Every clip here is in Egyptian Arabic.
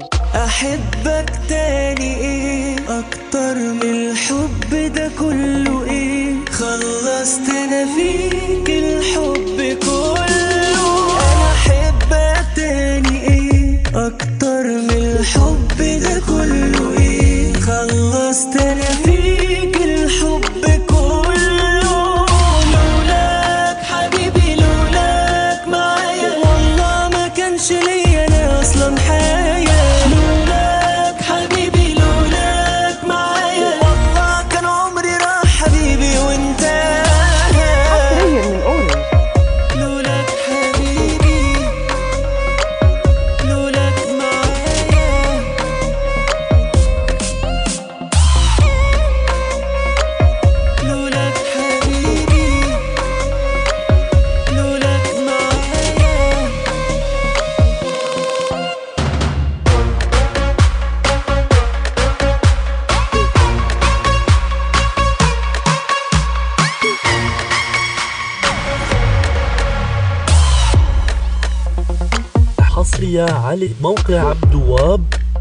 احبك تاني ايه اكتر من الحب ده كله ايه خلصت انا فيك الحب كله انا احبك تاني ايه اكتر من الحب ده كله ايه خلصت انا فيك الحب كله لولاك حبيبي لولاك معايا والله ما كانش ليا انا اصلا حياة لولاك حبيبي لولاك معايا والله كان عمري راح حبيبي وانت حصريا من اورنج لولاك حبيبي لولاك معايا لولاك حبيبي لولاك معايا حصرية على موقع عبد الوهاب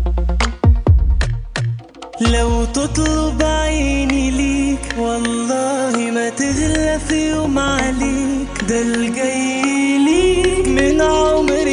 لو تطلب عيني ليك والله ما تغلى في يوم عليك ده الجاي ليك من عمري